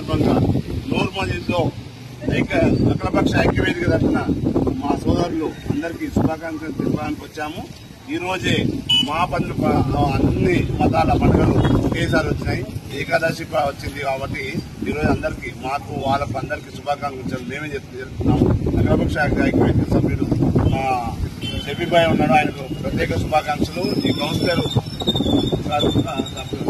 సందర్భంగా నూరు మందితో ఐక్య అఖిలపక్ష ఐక్యవేదిక తరఫున మా సోదరులు అందరికీ శుభాకాంక్షలు తెలపడానికి వచ్చాము ఈ రోజే మా పండుగ ప- అన్ని మతాల పండుగలు ఒకేసారి వచ్చినాయి ఏకాదశి ప- వచ్చింది కాబట్టి ఈ రోజు అందరికీ మాకు వాళ్ళకు అందరికీ శుభాకాంక్షలు మేమే చెప్తూ జరుపుతున్నాము అఖిలపక్ష ఐక్యవేదిక సభ్యుడు మా షబీబాయ్ ఉన్నాడు ఆయనకు ప్రత్యేక శుభాకాంక్షలు ఈ కౌన్సిలర్ గారు, ఆ,